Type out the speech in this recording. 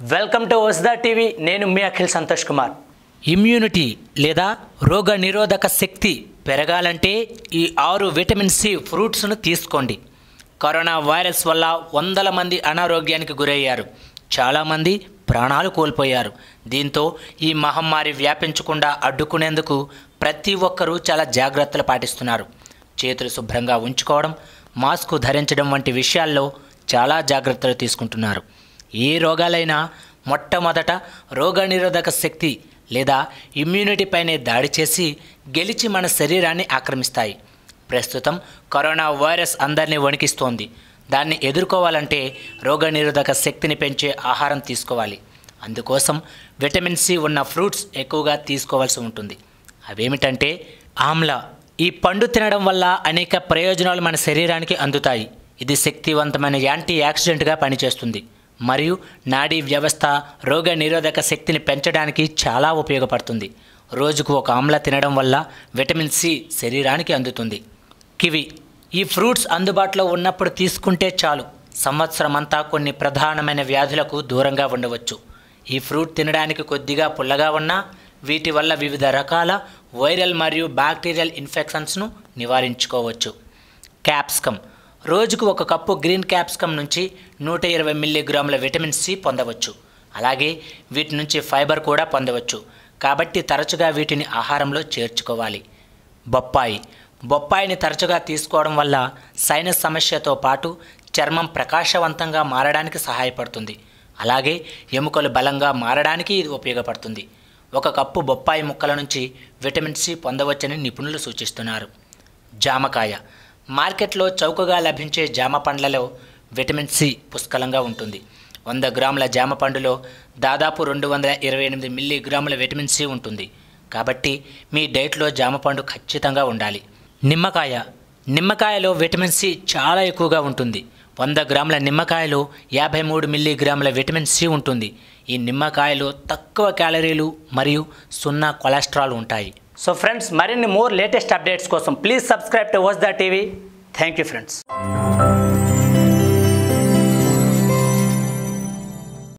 welcome to వస్దా TV నేను మీ అఖిల్ సంతోష్ కుమార్ ఇమ్యూనిటీ లేదా రోగ నిరోధక శక్తి పెరగాలంటే ఈ ఆరు విటమిన్ సి ఫ్రూట్స్ను తీసుకోండి కరోనా వైరస్ వల్ల వందల మంది అనారోగ్యానికి గురయ్యారు చాలామంది ప్రాణాలు కోల్పోయారు దీంతో ఈ మహమ్మారి వ్యాపించకుండా అడ్డుకునేందుకు ప్రతి ఒక్కరూ చాలా జాగ్రత్తలు పాటిస్తున్నారు చేతులు శుభ్రంగా ఉంచుకోవడం మాస్కు ధరించడం వంటి విషయాల్లో చాలా జాగ్రత్తలు తీసుకుంటున్నారు ఏ రోగాలైనా మొట్టమొదట రోగనిరోధక శక్తి లేదా ఇమ్యూనిటీ పైనే దాడి చేసి గెలిచి మన శరీరాన్ని ఆక్రమిస్తాయి ప్రస్తుతం కరోనా వైరస్ అందరినీ వణికిస్తోంది దాన్ని ఎదుర్కోవాలంటే రోగనిరోధక శక్తిని పెంచే ఆహారం తీసుకోవాలి అందుకోసం విటమిన్ సి ఉన్న ఫ్రూట్స్ ఎక్కువగా తీసుకోవాల్సి ఉంటుంది అవేమిటంటే ఆమ్లా ఈ పండు తినడం వల్ల అనేక ప్రయోజనాలు మన శరీరానికి అందుతాయి ఇది శక్తివంతమైన యాంటీ యాక్సిడెంట్గా పనిచేస్తుంది మరియు నాడీ వ్యవస్థ రోగ నిరోధక శక్తిని పెంచడానికి చాలా ఉపయోగపడుతుంది రోజుకు ఒక ఆమ్లా తినడం వల్ల విటమిన్ సి శరీరానికి అందుతుంది కివి ఈ ఫ్రూట్స్ అందుబాటులో ఉన్నప్పుడు తీసుకుంటే చాలు సంవత్సరం అంతా కొన్ని ప్రధానమైన వ్యాధులకు దూరంగా ఉండవచ్చు ఈ ఫ్రూట్ తినడానికి కొద్దిగా పుల్లగా ఉన్నా వీటి వల్ల వివిధ రకాల వైరల్ మరియు బ్యాక్టీరియల్ ఇన్ఫెక్షన్స్ను నివారించుకోవచ్చు క్యాప్సికమ్ రోజుకు ఒక కప్పు గ్రీన్ క్యాప్సికమ్ నుంచి నూట ఇరవై మిల్లీగ్రాముల విటమిన్ సి పొందవచ్చు అలాగే వీటి నుంచి ఫైబర్ కూడా పొందవచ్చు కాబట్టి తరచుగా వీటిని ఆహారంలో చేర్చుకోవాలి బొప్పాయి బొప్పాయిని తరచుగా తీసుకోవడం వల్ల సైనస్ సమస్యతో పాటు చర్మం ప్రకాశవంతంగా మారడానికి సహాయపడుతుంది అలాగే ఎముకలు బలంగా మారడానికి ఇది ఉపయోగపడుతుంది ఒక కప్పు బొప్పాయి ముక్కల నుంచి విటమిన్ సి పొందవచ్చని నిపుణులు సూచిస్తున్నారు జామకాయ మార్కెట్లో చౌకగా లభించే జామ పండ్లలో విటమిన్ సి పుష్కలంగా ఉంటుంది వంద గ్రాముల జామ పండులో దాదాపు రెండు వందల ఇరవై ఎనిమిది మిల్లీగ్రాముల విటమిన్ సి ఉంటుంది కాబట్టి మీ డైట్లో జామ పండు ఖచ్చితంగా ఉండాలి నిమ్మకాయ నిమ్మకాయలో విటమిన్ సి చాలా ఎక్కువగా ఉంటుంది వంద గ్రాముల నిమ్మకాయలో యాభై మూడు మిల్లీగ్రాముల విటమిన్ సి ఉంటుంది ఈ నిమ్మకాయలో తక్కువ క్యాలరీలు మరియు సున్నా కొలెస్ట్రాల్ ఉంటాయి సో ఫ్రెండ్స్ మరిన్ని మోర్ లేటెస్ట్ అప్డేట్స్ కోసం please subscribe to watch the TV thank you friends